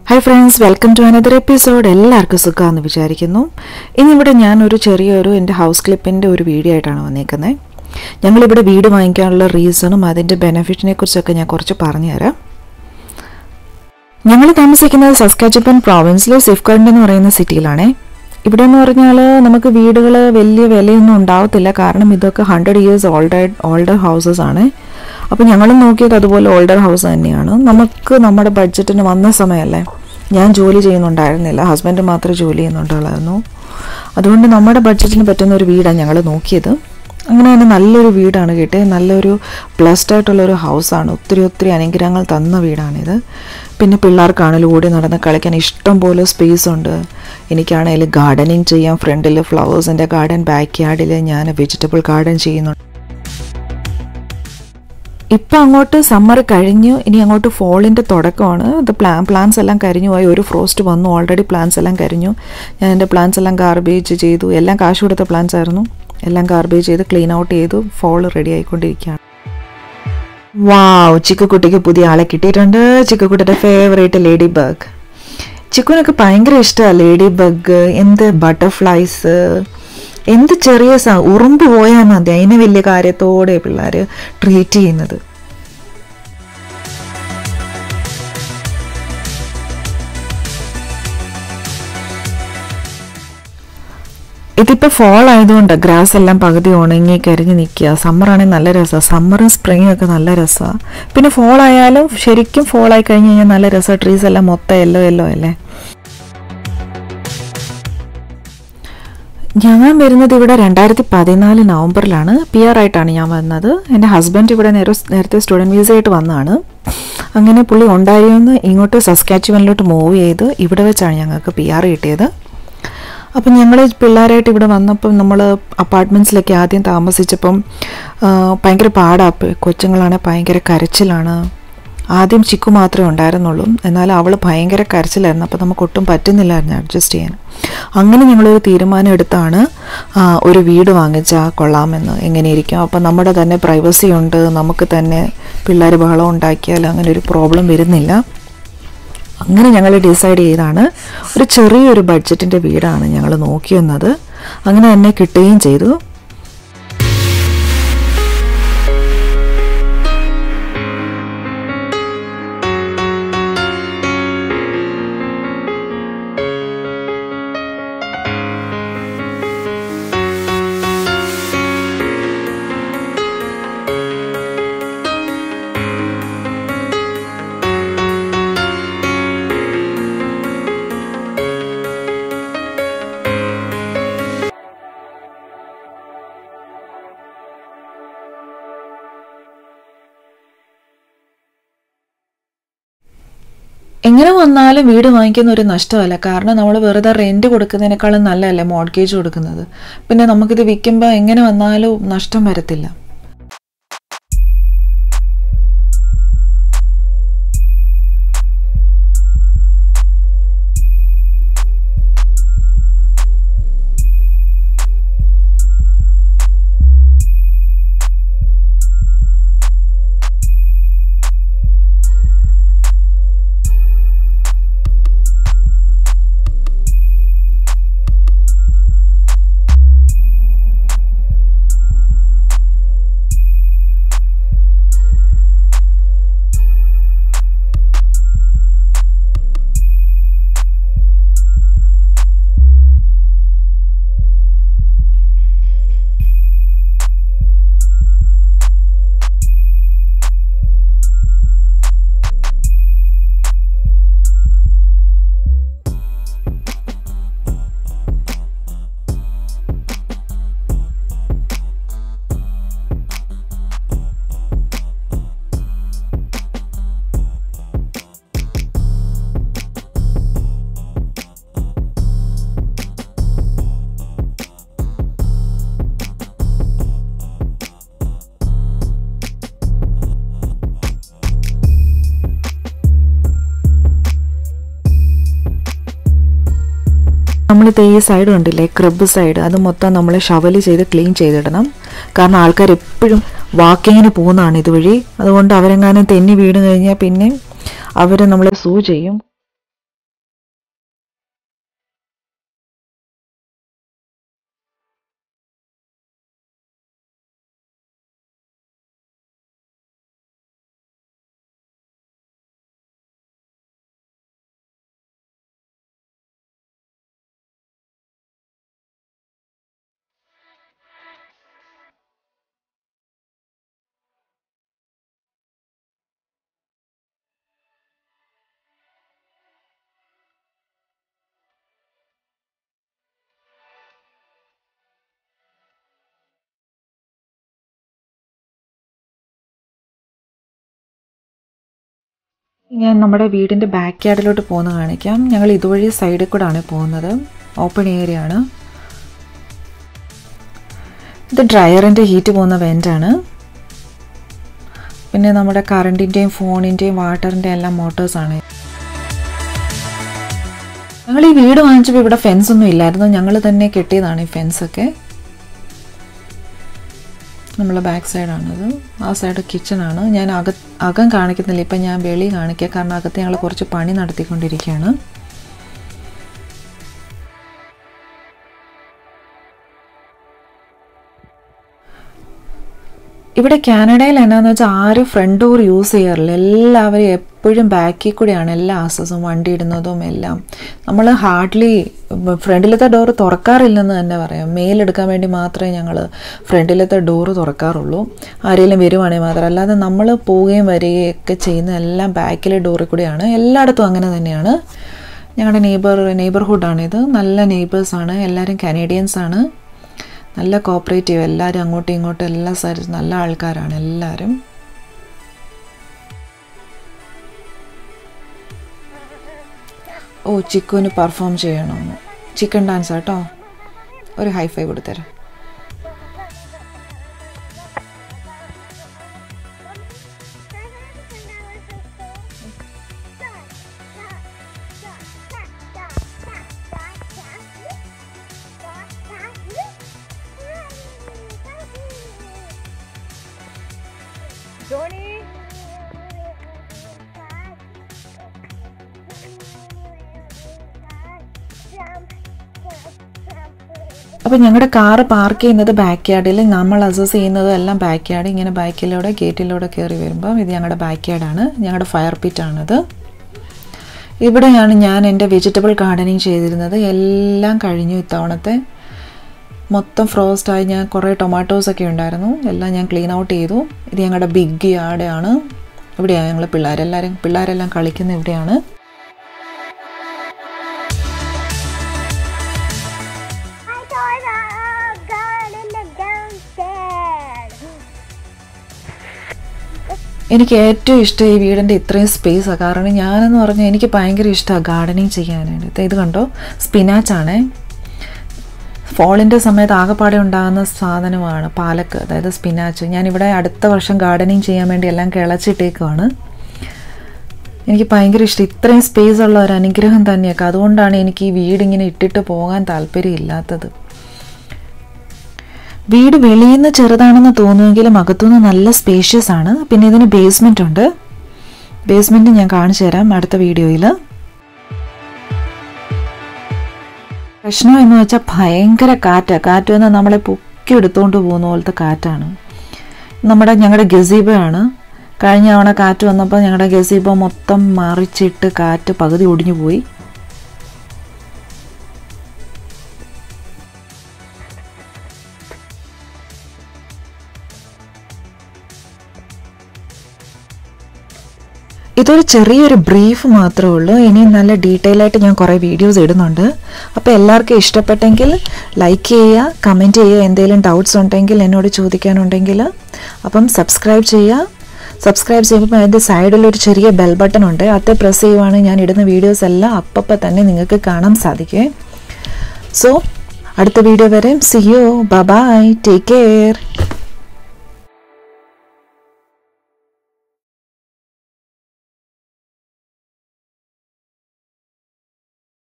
Hi friends welcome to another episode എല്ലാവർക്കും സുഖമാണെന്ന് വിചാരിക്കുന്നു ഇന്നിവിടെ ഞാൻ ഒരു ചെറിയൊരു എൻ്റെ ഹൗസ് ക്ലിപ്പിൻ്റെ ഒരു വീഡിയോ ആയിട്ടാണ് വന്നേക്കുന്നത് ഞങ്ങളിവിടെ വീട് വാങ്ങിക്കാനുള്ള റീസണും അതിൻ്റെ ബെനിഫിറ്റിനെ കുറിച്ചൊക്കെ ഞാൻ കുറച്ച് പറഞ്ഞുതരാം ഞങ്ങൾ താമസിക്കുന്നത് സസ്കാച്ചപ്പൻ പ്രോവിൻസിലെ സിഫ്കണ്ട് എന്ന് പറയുന്ന സിറ്റിയിലാണേ ഇവിടെ എന്ന് പറഞ്ഞാൽ നമുക്ക് വീടുകൾ വലിയ വിലയൊന്നും ഉണ്ടാവത്തില്ല കാരണം ഇതൊക്കെ hundred years older older houses ആണ് അപ്പോൾ ഞങ്ങൾ നോക്കിയത് അതുപോലെ ഓൾഡർ ഹൗസ് തന്നെയാണ് നമുക്ക് നമ്മുടെ ബഡ്ജറ്റിന് വന്ന സമയമല്ലേ ഞാൻ ജോലി ചെയ്യുന്നുണ്ടായിരുന്നില്ല ഹസ്ബൻഡ് മാത്രമേ ജോലി ചെയ്യുന്നുണ്ടായിരുന്നു അതുകൊണ്ട് നമ്മുടെ ബഡ്ജറ്റിന് പറ്റുന്ന ഒരു വീടാണ് ഞങ്ങൾ നോക്കിയത് അങ്ങനെ തന്നെ നല്ലൊരു വീടാണ് കിട്ടിയത് നല്ലൊരു ബ്ലസ്ഡ് ആയിട്ടുള്ളൊരു ഹൗസാണ് ഒത്തിരി ഒത്തിരി അനുഗ്രഹങ്ങൾ തന്ന വീടാണിത് പിന്നെ പിള്ളേർക്കാണെങ്കിലും ഓടി നടന്ന് കളിക്കാൻ ഇഷ്ടം പോലെ സ്പേസ് ഉണ്ട് എനിക്കാണെങ്കിലും ഗാർഡനിങ് ചെയ്യാം ഫ്രണ്ടിൽ ഫ്ലവേഴ്സിൻ്റെ ഗാർഡൻ ബാക്ക് യാർഡിൽ ഞാൻ വെജിറ്റബിൾ ഗാർഡൻ ചെയ്യുന്നുണ്ട് ഇപ്പം അങ്ങോട്ട് സമ്മർ കഴിഞ്ഞു ഇനി അങ്ങോട്ട് ഫോളിൻ്റെ തുടക്കമാണ് ഇത് പ്ലാൻ പ്ലാന്റ്സ് എല്ലാം കരിഞ്ഞു പോയി ഒരു ഫ്രോസ്റ്റ് വന്നു ഓൾറെഡി പ്ലാന്റ്സ് എല്ലാം കരിഞ്ഞു ഞാൻ എൻ്റെ പ്ലാന്റ്സ് എല്ലാം ഗാർബേജ് ചെയ്തു എല്ലാം കാശ് കൊടുത്ത പ്ലാന്റ്സ് ആയിരുന്നു എല്ലാം ഗാർബേജ് ചെയ്ത് ക്ലീൻ ഔട്ട് ചെയ്തു ഫോൾ റെഡി ആയിക്കൊണ്ടിരിക്കുകയാണ് വാവ് ചിക്കുക്കുട്ടിക്ക് പുതിയ ആളെ കിട്ടിയിട്ടുണ്ട് ചിക്കുക്കുട്ടിയുടെ ഫേവറേറ്റ് ലേഡി ബഗ് ചിക്കുനൊക്കെ ഭയങ്കര ഇഷ്ടമാണ് ലേഡി ബഗ് എന്ത് ബട്ടർഫ്ലൈസ് എന്ത് ചെറിയ സ ഉറുമ്പ് പോയാൽ മതി അതിനെ വലിയ കാര്യത്തോടെ പിള്ളേർ ട്രീറ്റ് ചെയ്യുന്നത് ഇതിപ്പോൾ ഫോൾ ആയതുകൊണ്ട് ഗ്രാസ് എല്ലാം പകുതി ഉണങ്ങി കരിഞ്ഞ് നിൽക്കുക സമ്മർ ആണെങ്കിൽ നല്ല രസമാണ് സമ്മറും സ്പ്രിങ്ങും ഒക്കെ നല്ല രസമാണ് പിന്നെ ഫോൾ ആയാലും ശരിക്കും ഫോൾ ആയി കഴിഞ്ഞ് കഴിഞ്ഞാൽ നല്ല രസമാണ് ട്രീസ് എല്ലാം മൊത്തം യെല്ലോ യെല്ലോ അല്ലേ ഞാൻ വരുന്നത് ഇവിടെ രണ്ടായിരത്തി പതിനാല് നവംബറിലാണ് പി ആർ ആയിട്ടാണ് ഞാൻ വന്നത് എൻ്റെ ഹസ്ബൻഡ് ഇവിടെ നേരെ നേരത്തെ സ്റ്റുഡൻറ്റ് വീസ ആയിട്ട് വന്നതാണ് അങ്ങനെ പുള്ളി ഉണ്ടായിരുന്നു ഇങ്ങോട്ട് സസ്കാച്ചുവനിലോട്ട് മൂവ് ചെയ്ത് ഇവിടെ വെച്ചാണ് ഞങ്ങൾക്ക് പി ആർ കിട്ടിയത് അപ്പം ഞങ്ങൾ പിള്ളേരായിട്ട് ഇവിടെ വന്നപ്പം നമ്മൾ അപ്പാർട്ട്മെൻറ്റ്സിലൊക്കെ ആദ്യം താമസിച്ചപ്പം ഭയങ്കര പാടാണ് കൊച്ചുങ്ങളാണ് ഭയങ്കര കരച്ചിലാണ് ആദ്യം ചിക്കു മാത്രമേ ഉണ്ടായിരുന്നുള്ളൂ എന്നാൽ അവൾ ഭയങ്കര കരച്ചിലായിരുന്നു അപ്പോൾ നമുക്ക് ഒട്ടും പറ്റുന്നില്ലായിരുന്നു അഡ്ജസ്റ്റ് ചെയ്യാൻ അങ്ങനെ ഞങ്ങളൊരു തീരുമാനം എടുത്താണ് ഒരു വീട് വാങ്ങിച്ചാൽ കൊള്ളാമെന്ന് എങ്ങനെയിരിക്കും അപ്പോൾ നമ്മുടെ തന്നെ പ്രൈവസി ഉണ്ട് നമുക്ക് തന്നെ പിള്ളേർ ബഹളം ഉണ്ടാക്കിയാൽ അങ്ങനെ ഒരു പ്രോബ്ലം വരുന്നില്ല അങ്ങനെ ഞങ്ങൾ ഡിസൈഡ് ചെയ്താണ് ഒരു ചെറിയൊരു ബഡ്ജറ്റിൻ്റെ വീടാണ് ഞങ്ങൾ നോക്കി വന്നത് അങ്ങനെ തന്നെ കിട്ടുകയും ചെയ്തു എങ്ങനെ വന്നാലും വീട് വാങ്ങിക്കുന്ന ഒരു നഷ്ടമല്ല കാരണം നമ്മൾ വെറുതെ റെൻറ്റ് കൊടുക്കുന്നതിനേക്കാളും നല്ലതല്ലേ മോഡ്ഗേജ് കൊടുക്കുന്നത് പിന്നെ നമുക്കിത് വിൽക്കുമ്പോൾ എങ്ങനെ വന്നാലും നഷ്ടം വരത്തില്ല നമ്മളിത് ഈ സൈഡ് കണ്ടില്ലേ ക്രബ് സൈഡ് അത് മൊത്തം നമ്മൾ ഷവല് ചെയ്ത് ക്ലീൻ ചെയ്തിടണം കാരണം ആൾക്കാർ എപ്പോഴും വാക്കിങ്ങിന് പോകുന്നതാണ് ഇതുവഴി അതുകൊണ്ട് അവരെങ്ങാനും തെന്നി വീണ് കഴിഞ്ഞാൽ പിന്നെ അവർ നമ്മളെ സൂ ചെയ്യും ഞാൻ നമ്മുടെ വീടിൻ്റെ ബാക്ക് യാർഡിലോട്ട് പോകുന്ന കാണിക്കാം ഞങ്ങൾ ഇതുവഴി സൈഡിൽ കൂടെ ആണ് പോകുന്നത് ഓപ്പൺ ഏരിയ ആണ് ഇത് ഡ്രയറിൻ്റെ ഹീറ്റ് പോകുന്ന വെൻ്റാണ് പിന്നെ നമ്മുടെ കറണ്ടിൻ്റെയും ഫോണിൻ്റെയും വാട്ടറിൻ്റെയും എല്ലാം മോട്ടേഴ്സാണ് ഞങ്ങൾ ഈ വീട് വാങ്ങിച്ചപ്പോൾ ഇവിടെ ഫെൻസ് ഒന്നും ഇല്ലായിരുന്നു ഞങ്ങൾ തന്നെ കെട്ടിയതാണ് ഈ ഫെൻസൊക്കെ നമ്മളെ ബാക്ക് സൈഡാണിത് ആ സൈഡ് കിച്ചണാണ് ഞാൻ അക അകം കാണിക്കുന്നില്ല ഇപ്പം ഞാൻ വെളി കാണിക്കുക കാരണം അകത്ത് ഞങ്ങൾ കുറച്ച് പണി നടത്തിക്കൊണ്ടിരിക്കുകയാണ് ഇവിടെ കാനഡയിൽ എന്നാന്ന് വെച്ചാൽ ആരും ഫ്രണ്ട് ഡോർ യൂസ് ചെയ്യാറില്ല എല്ലാവരും എപ്പോഴും ബാക്കിൽ കൂടെയാണ് എല്ലാ ആക്സസും വണ്ടി ഇടുന്നതും എല്ലാം നമ്മൾ ഹാർഡ്ലി ഫ്രണ്ടിലത്തെ ഡോറ് തുറക്കാറില്ലെന്ന് തന്നെ പറയാം മെയിലെടുക്കാൻ വേണ്ടി മാത്രമേ ഞങ്ങൾ ഫ്രണ്ടിലത്തെ ഡോറ് തുറക്കാറുള്ളൂ ആരെങ്കിലും വരുവാണെങ്കിൽ മാത്രം അല്ലാതെ നമ്മൾ പോവുകയും വരികയും ഒക്കെ ചെയ്യുന്ന എല്ലാം ബാക്കിലെ ഡോറിൽ കൂടെയാണ് എല്ലായിടത്തും അങ്ങനെ തന്നെയാണ് ഞങ്ങളുടെ നെയ്ബർ നെയ്ബർഹുഡാണിത് നല്ല നെയ്ബേഴ്സാണ് എല്ലാവരും കനേഡിയൻസ് ആണ് നല്ല കോപ്പറേറ്റീവ് എല്ലാവരും അങ്ങോട്ടും ഇങ്ങോട്ടും എല്ലാ സ്ഥലത്തും നല്ല ആൾക്കാരാണ് എല്ലാവരും ഓ ചിക്കുവിന് പെർഫോം ചെയ്യണമെന്ന് ചിക്കൻ ഡാൻസ് കേട്ടോ ഒരു ഹൈഫൈ കൊടുത്തരാം Johnny. അപ്പോൾ ഞങ്ങളുടെ കാറ് പാർക്ക് ചെയ്യുന്നത് ബാക്ക് യാർഡിൽ നമ്മൾ അസസ് ചെയ്യുന്നത് എല്ലാം ബാക്ക് യാർഡ് ഇങ്ങനെ ബാക്കിലൂടെ ഗേറ്റിലൂടെ കയറി വരുമ്പം ഇത് ഞങ്ങളുടെ ബാക്ക് യാർഡാണ് ഞങ്ങളുടെ ഫയർ പിറ്റാണിത് ഇവിടെയാണ് ഞാൻ എൻ്റെ വെജിറ്റബിൾ ഗാർഡനിങ് ചെയ്തിരുന്നത് എല്ലാം കഴിഞ്ഞു ഇത്തവണത്തെ മൊത്തം ഫ്രോസ്റ്റായി ഞാൻ കുറേ ടൊമാറ്റോസൊക്കെ ഉണ്ടായിരുന്നു എല്ലാം ഞാൻ ക്ലീൻ ഔട്ട് ചെയ്തു ഇത് ഞങ്ങളുടെ ബിഗ് യാർഡാണ് ഇവിടെയാണ് ഞങ്ങൾ പിള്ളേരെല്ലാവരും പിള്ളേരെല്ലാം കളിക്കുന്ന ഇവിടെയാണ് I saw the garden downstairs. എനിക്ക് ഏറ്റവും ഇഷ്ടം ഈ വീടിൻ്റെ ഇത്രയും സ്പേസാണ് കാരണം ഞാനെന്ന് പറഞ്ഞാൽ എനിക്ക് ഭയങ്കര ഇഷ്ടമാണ് ഗാർഡനിങ് ചെയ്യാനായിട്ട് ഇത് ഇത് കണ്ടോ സ്പിനാച്ചാണേ ഫോളിൻ്റെ സമയത്ത് ആകെപ്പാടെ ഉണ്ടാകുന്ന സാധനമാണ് പാലക്ക് അതായത് സ്പിനാച്ച് ഞാനിവിടെ അടുത്ത വർഷം ഗാർഡനിങ് ചെയ്യാൻ വേണ്ടി എല്ലാം കിളച്ചിട്ടേക്കുവാണ് എനിക്ക് ഭയങ്കര ഇഷ്ടം ഇത്രയും സ്പേസ് ഉള്ള ഒരു അനുഗ്രഹം തന്നെയൊക്കെ അതുകൊണ്ടാണ് എനിക്ക് ഈ വീട് ഇങ്ങനെ ഇട്ടിട്ട് പോകാൻ താല്പര്യമില്ലാത്തത് വീട് വെളിയിൽ നിന്ന് ചെറുതാണെന്ന് തോന്നുമെങ്കിലും അകത്തുനിന്ന് നല്ല സ്പേഷ്യസ് ആണ് പിന്നെ ഇതിന് ബേസ്മെൻ്റ് ഉണ്ട് ബേസ്മെൻറ്റ് ഞാൻ കാണിച്ചു തരാം അടുത്ത വീഡിയോയിൽ പ്രശ്നം എന്ന് വെച്ചാൽ ഭയങ്കര കാറ്റാണ് കാറ്റ് വന്നാൽ നമ്മളെ പൊക്കി എടുത്തുകൊണ്ട് പോകുന്ന പോലത്തെ കാറ്റാണ് നമ്മുടെ ഞങ്ങളുടെ ഗസീബോ ആണ് കഴിഞ്ഞ തവണ കാറ്റ് വന്നപ്പോൾ ഞങ്ങളുടെ ഗസീബോ മൊത്തം മറിച്ചിട്ട് കാറ്റ് പകുതി ഒടിഞ്ഞു പോയി ഇതൊരു ചെറിയൊരു ബ്രീഫ് മാത്രമേ ഉള്ളൂ ഇനി നല്ല ഡീറ്റെയിൽ ആയിട്ട് ഞാൻ കുറേ വീഡിയോസ് ഇടുന്നുണ്ട് അപ്പോൾ എല്ലാവർക്കും ഇഷ്ടപ്പെട്ടെങ്കിൽ ലൈക്ക് ചെയ്യുക കമൻറ്റ് ചെയ്യുക എന്തെങ്കിലും ഡൗട്ട്സ് ഉണ്ടെങ്കിൽ എന്നോട് ചോദിക്കാനുണ്ടെങ്കിൽ അപ്പം സബ്സ്ക്രൈബ് ചെയ്യുക സബ്സ്ക്രൈബ് ചെയ്യുമ്പോൾ അതിൻ്റെ സൈഡിൽ ഒരു ചെറിയ ബെൽ ബട്ടൺ ഉണ്ട് അത് പ്രസ് ചെയ്യുവാണെങ്കിൽ ഞാൻ ഇടുന്ന വീഡിയോസ് എല്ലാം അപ്പം തന്നെ നിങ്ങൾക്ക് കാണാൻ സാധിക്കും സോ അടുത്ത വീഡിയോ വരെ see you bye take care